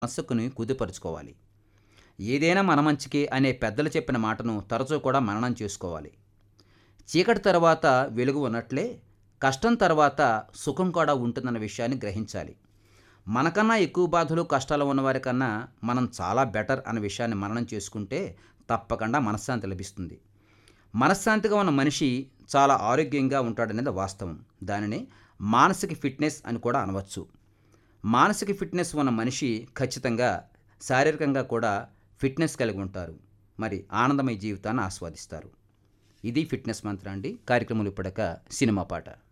మనస్సుకుని కుదుపరుచుకోవాలి ఏదైనా మన మంచికే అనే పెద్దలు చెప్పిన మాటను తరచూ కూడా మననం చేసుకోవాలి చీకటి తర్వాత వెలుగు ఉన్నట్లే కష్టం తర్వాత సుఖం కూడా ఉంటుందన్న విషయాన్ని గ్రహించాలి మనకన్నా ఎక్కువ బాధలు కష్టాలు ఉన్నవారి కన్నా మనం చాలా బెటర్ అన్న విషయాన్ని మననం చేసుకుంటే తప్పకుండా మనశ్శాంతి లభిస్తుంది మనశ్శాంతిగా ఉన్న మనిషి చాలా ఆరోగ్యంగా ఉంటాడనేది వాస్తవం దానిని మానసిక ఫిట్నెస్ అని కూడా అనవచ్చు మానసిక ఫిట్నెస్ ఉన్న మనిషి ఖచ్చితంగా శారీరకంగా కూడా ఫిట్నెస్ కలిగి ఉంటారు మరి ఆనందమయ జీవితాన్ని ఆస్వాదిస్తారు ఇది ఫిట్నెస్ మంత్ర అండి కార్యక్రమం ఇప్పటిక సినిమా పాట